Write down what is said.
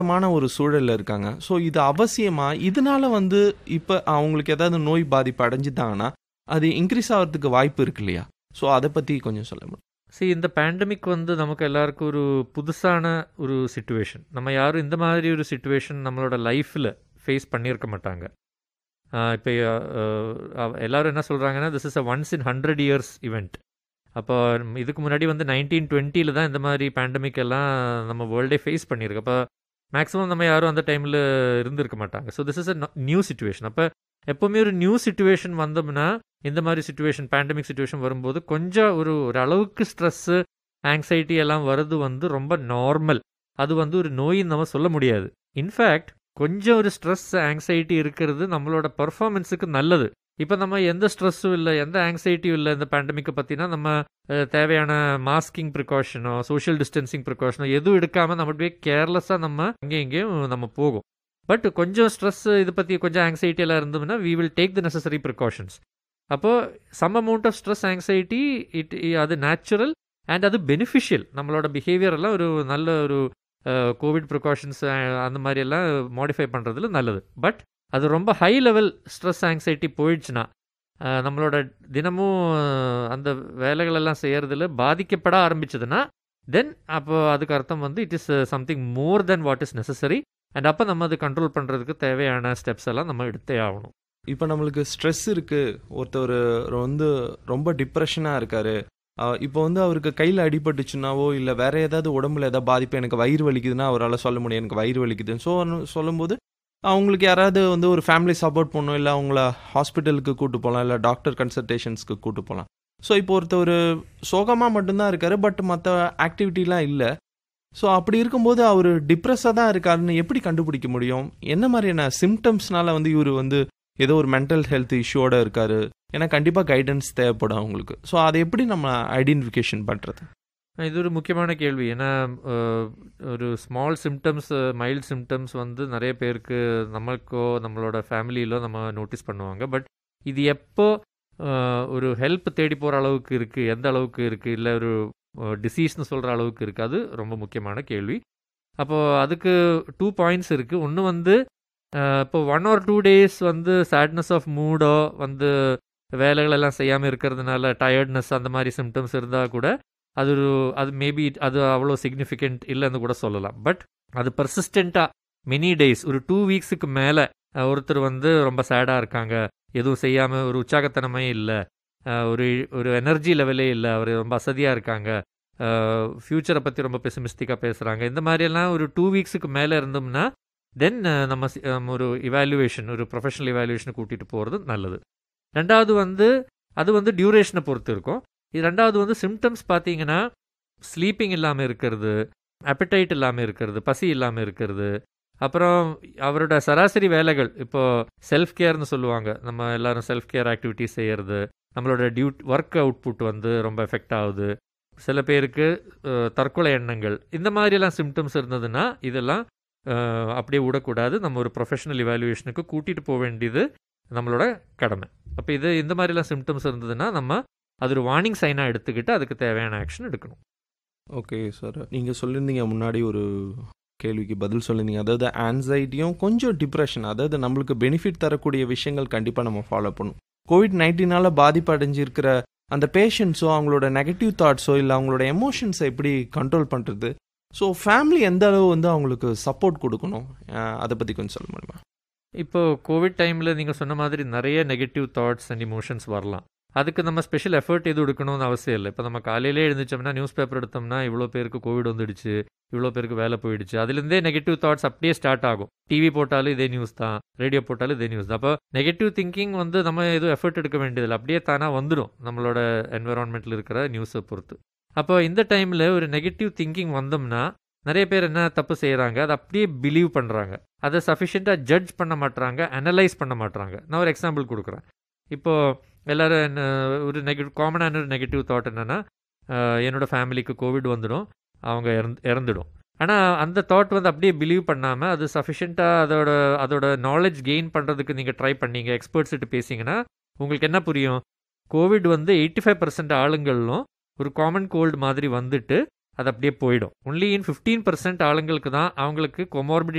மான ஒரு சூழல்ல இருக்காங்க. ஸோ இது அவசியமா? இதனால வந்து இப்ப அவங்களுக்கு ஏதாவது நோய் பாதிப்பு அடைஞ்சுட்டாங்கன்னா, அது இன்கிரீஸ் ஆவறதுக்கு வாய்ப்பு இருக்கு இல்லையா? ஸோ அத பத்தி கொஞ்சம் சொல்ல முடியுமா? சி இந்த பேண்டமிக் வந்து நமக்கு எல்லாருக்கும் ஒரு புதுசான ஒரு சிச்சுவேஷன். நம்ம யாரும் இந்த மாதிரி ஒரு சிச்சுவேஷன் நம்மளோட லைஃப்ல ஃபேஸ் பண்ணியிருக்க மாட்டாங்க. அ இப்ப அ எல்லாரும் என்ன சொல்றாங்கன்னா, this is a once in 100 years event. அப்போ இதுக்கு முன்னாடி வந்து 1920ல தான் இந்த மாரி பேண்டமிக் எல்லாம் நம்ம வேர்ல்டே ஃபேஸ் பண்ணியிருக்கு. அப்ப மேக்ஸிமம் நம்ம யாரும் அந்த டைம்ல இருந்திருக்க மாட்டாங்க. So this is a new situation. அப்ப எப்பவுமே ஒரு நியூ சிச்சுவேஷன் வந்தோம்னா, இந்த மாரி சிச்சுவேஷன் பேண்டமிக் சிச்சுவேஷன் வரும்போது கொஞ்சம் ஒரு ஒரு அளவுக்கு ஸ்ட்ரெஸ்ஸு, ஆங்ஸைட்டி எல்லாம் வரது வந்து ரொம்ப நார்மல். அது வந்து ஒரு நோயின்னு நம்ம சொல்ல முடியாது. இன்ஃபேக்ட் கொஞ்சம் ஒரு ஸ்ட்ரெஸ், ஆங்ஸைட்டி இருக்கிறது நம்மளோட பெர்ஃபார்மன்ஸுக்கு நல்லது. இப்ப நம்ம எந்த ஸ்ட்ரெஸ்ஸும் இல்ல, எந்த ஆங்ஸைட்டியும் இல்ல இந்த பேண்டமிக்க பத்தினா, நம்ம அ தேவையான மாஸ்கிங் ப்ரிகாஷனோ, சோஷியல் டிஸ்டன்சிங் ப்ரிகாஷனோ எதுவும் எடுக்காம நம்ம அப்படியே கேர்லெஸ்ஸா நம்ம அங்கேயும் இங்கேயும் நம்ம போகும். பட் கொஞ்சம் ஸ்ட்ரெஸ் இத பத்தி கொஞ்சம் ஆங்ஸைட்டி எல்லாம் இருந்ததுன்னா, we will take the necessary precautions. அப்போ some amount of stress, anxiety it அது நேச்சுரல் அண்ட் அது பெனிஃபிஷியல். நம்மளோட பிஹேவியர் எல்லாம் ஒரு நல்ல ஒரு அ கோவிட் ப்ரிகாஷன்ஸ் அந்த மாரி எல்லாம் மாடிஃபை பண்றதுல நல்லது. பட் அது ரொம்ப ஹை லெவல் ஸ்ட்ரெஸ், ஆங்ஸைட்டி போயிடுச்சுன்னா, அ நம்மளோட தினமும் அந்த வேலைகள் எல்லாம் செய்யறதுல பாதிக்கப்பட ஆரம்பிச்சதுன்னா, தென் அப்போ அதுக்கு அர்த்தம் வந்து it is something more than what is necessary. And அப்ப நம்ம அத கண்ட்ரோல் பண்றதுக்கு தேவையான ஸ்டெப்ஸ் எல்லாம் நம்ம எடுத்தே ஆவணும். இப்ப நம்மளுக்கு ஸ்ட்ரெஸ் இருக்கு. ஒருத்தரு வந்து ரொம்ப டிப்ரஷனா இருக்காரு. அ இப்போ வந்து அவருக்கு கையில அடிபட்டுச்சுன்னாவோ, இல்ல வேற ஏதாவது உடம்புல ஏதாவது பாதிப்பு எனக்கு வயிறு வலிக்குதுன்னா, அவரால சொல்ல முடியும். எனக்கு வயிறு வலிக்குதுன்னு. ஸோ சொல்லும்போது, அவங்களுக்கு யாராவது வந்து ஒரு ஃபேமிலி சப்போர்ட் பண்ணணும். இல்ல அவங்கள ஹாஸ்பிட்டலுக்கு கூட்டு போலாம். இல்ல டாக்டர் கன்சல்டேஷன்ஸ்க்கு கூட்டு போலாம். ஸோ இப்போ ஒருத்தரு சோகமா மட்டும் தான் இருக்காரு. பட் மத்த ஆக்டிவிட்டிலாம் இல்ல. ஸோ அப்படி இருக்கும்போது அவரு டிப்ரஸா தான் இருக்காருன்னு எப்படி கண்டுபிடிக்க முடியும்? என்ன மாரியான சிம்ப்டம்ஸ்னால வந்து இவரு வந்து ஏதோ ஒரு மென்டல் ஹெல்த் இஷ்யூவோட இருக்காரு? ஏன்னா கண்டிப்பா கைடன்ஸ் தேவைப்படும் அவங்களுக்கு. ஸோ அத எப்படி நம்ம ஐடென்டிஃபிகேஷன் பண்றது? இது ஒரு முக்கியமான கேள்வி. ஏன்னா அ ஒரு ஸ்மால் சிம்ப்டம்ஸ், மைல்ட் சிம்ப்டம்ஸ் வந்து நெறைய பேருக்கு நமக்கோ, நம்மளோட ஃபேமிலியிலோ நம்ம நோட்டீஸ் பண்ணுவாங்க. பட் இது எப்போ அ ஒரு ஹெல்ப் தேடி போற அளவுக்கு இருக்கு? எந்த அளவுக்கு இருக்கு? இல்ல ஒரு டிசீஸ்ன்னு சொல்ற அளவுக்கு இருக்கு? அது ரொம்ப முக்கியமான கேள்வி. அப்போ அதுக்கு 2 பாயிண்ட்ஸ் இருக்கு. ஒண்ணு வந்து அ இப்போ 1 ஆர் 2 டேஸ் வந்து சேட்னஸ் ஆஃப் மூடோ வந்து வேலைகள் எல்லாம் செய்யாம இருக்கிறதுனால டயர்ட்னஸ் அந்த மாரி சிம்ப்டம்ஸ் இருந்தா கூட, அது ஒரு அது மேபி அது அவ்வளோ சிக்னிஃபிகன்ட் இல்லன்னு கூட சொல்லலாம். பட் அது பெர்சிஸ்டென்ட்டா மெனி டேஸ் ஒரு 2 வீக்ஸுக்கு மேல ஒருத்தர் வந்து ரொம்ப சேடா இருக்காங்க. எதுவும் செய்யாம ஒரு உற்சாகத்தனமே இல்ல. அ ஒரு ஒரு எனர்ஜி லெவலே இல்ல. அவரு ரொம்ப அசதியா இருக்காங்க. அ ஃபியூச்சர பத்தி ரொம்ப பெசிமிஸ்டிக்கா பேசுறாங்க. இந்த மாரியெல்லாம் ஒரு 2 வீக்ஸுக்கு மேல இருந்தோம்னா, தென் நம்ம சி ஒரு இவாலுவேஷன் ஒரு ப்ரொஃபஷனல் இவாலுவேஷன் கூட்டிட்டு போறது நல்லது. 2வது வந்து அது வந்து டியூரேஷன பொறுத்து இருக்கும். 2வது வந்து சிம்ப்டம்ஸ் பார்த்தீங்கன்னா, ஸ்லீப்பிங் இல்லாம இருக்கிறது, அப்படைட் இல்லாம இருக்கிறது, பசி இல்லாம இருக்கிறது, அப்புறம் அவரோட சராசரி வேலைகள் இப்போ செல்ஃப் கேர்ன்னு சொல்லுவாங்க. நம்ம எல்லாரும் செல்ஃப் கேர் ஆக்டிவிட்டீஸ் செய்யறது. நம்மளோட டியூட் வொர்க் அவுட்புட் வந்து ரொம்ப எஃபெக்ட் ஆகுது. சில பேருக்கு அ தற்கொலை எண்ணங்கள். இந்த மாரியெல்லாம் சிம்ப்டம்ஸ் இருந்ததுன்னா, இதெல்லாம் அ அப்படியே விடக்கூடாது. நம்ம ஒரு ப்ரொஃபஷனல் இவாலுவேஷனுக்கு கூட்டிட்டு போ வேண்டியது நம்மளோட கடமை. அப்ப இது இந்த மாரிலாம் சிம்ப்டம்ஸ் இருந்ததுன்னா, நம்ம அது ஒரு வார்னிங் சைனா எடுத்துக்கிட்டு அதுக்கு தேவையான ஆக்ஷன் எடுக்கணும். Okay sir. நீங்க சொல்லியிருந்தீங்க முன்னாடி ஒரு கேள்விக்கு பதில் சொல்லியிருந்தீங்க. அதாவது ஆங்ஸைட்டியும் கொஞ்சம் டிப்ரஷன் அதாவது நம்மளுக்கு பெனிஃபிட் தரக்கூடிய விஷயங்கள் கண்டிப்பா நம்ம ஃபாலோ பண்ணணும். கோவிட்-19னால பாதிப்பு அடைஞ்சிருக்கிற அந்த பேஷண்ட்ஸோ, அவங்களோட நெகட்டிவ் தாட்ஸோ, இல்ல அவங்களோட எமோஷன்ஸ எப்படி கண்ட்ரோல் பண்றது? ஸோ ஃபேமிலி எந்த அளவு வந்து அவங்களுக்கு சப்போர்ட் குடுக்கணும்? அ அத பத்தி கொஞ்சம் சொல்ல முடியுமா? இப்போ கோவிட் டைம்ல நீங்க சொன்ன மாதிரி நெறைய நெகட்டிவ் தாட்ஸ் அண்ட் எமோஷன்ஸ் வரலாம். அதுக்கு நம்ம ஸ்பெஷல் எஃபோர்ட் எதுவும் எடுக்கணும்னு அவசியம் இல்ல. இப்ப நம்ம காலையிலே எழுந்திரிச்சோம்னா, நியூஸ் பேப்பர் எடுத்தோம்னா, இவ்ளோ பேருக்கு கோவிட் வந்துடுச்சு. இவ்ளோ பேருக்கு வேல போயிடுச்சு. அதிலிருந்தே நெகட்டிவ் தாட்ஸ் அப்படியே ஸ்டார்ட் ஆகும். டிவி போட்டாலும் இதே நியூஸ் தான். ரேடியோ போட்டாலும் இதே நியூஸ் தான். அப்போ நெகட்டிவ் திங்கிங் வந்து நம்ம எதுவும் எஃபோர்ட் எடுக்க வேண்டியதில்ல. அப்படியே தானா வந்துரும். நம்மளோட என்வைரன்மென்ட்ல இருக்கிற நியூஸ பொறுத்து. அப்போ இந்த டைம்ல ஒரு நெகட்டிவ் திங்கிங் வந்தோம்னா, நெறைய பேர் என்ன தப்பு செய்றாங்க? அத அப்படியே பிலீவ் பண்றாங்க. அத சஃபிஷியன்ட்டா ஜட்ஜ் பண்ண மாட்றாங்க. அனலைஸ் பண்ண மாட்றாங்க. நான் ஒரு எக்ஸாம்பிள் குடுக்குறேன். இப்போ எல்லாரும் என்ன ஒரு நெகட்டிவ் காமனான ஒரு நெகட்டிவ் தாட் என்னன்னா, அ என்னோட ஃபேமிலிக்கு கோவிட் வந்துடும். அவங்க இறந் இறந்துடும். ஆனா அந்த தாட் வந்து அப்படியே பிலீவ் பண்ணாம, அது சஃபிஷியன்ட்டா அதோட அதோட நாலேட்ஜ் கெயின் பண்றதுக்கு நீங்க ட்ரை பண்ணீங்க. எக்ஸ்பெர்ட்ஸ் கிட்ட பேசிங்கன்னா, உங்களுக்கு என்ன புரியும்? கோவிட் வந்து 85% ஆளுங்களும் ஒரு காமன் கோல்டு மாதிரி வந்துட்டு அது அப்படியே போயிடும் ஒன்லி இன் ஃபிஃப்டீன் பர்சன்ட் ஆளுங்களுக்கு தான் அவங்களுக்கு கொமார்பிடி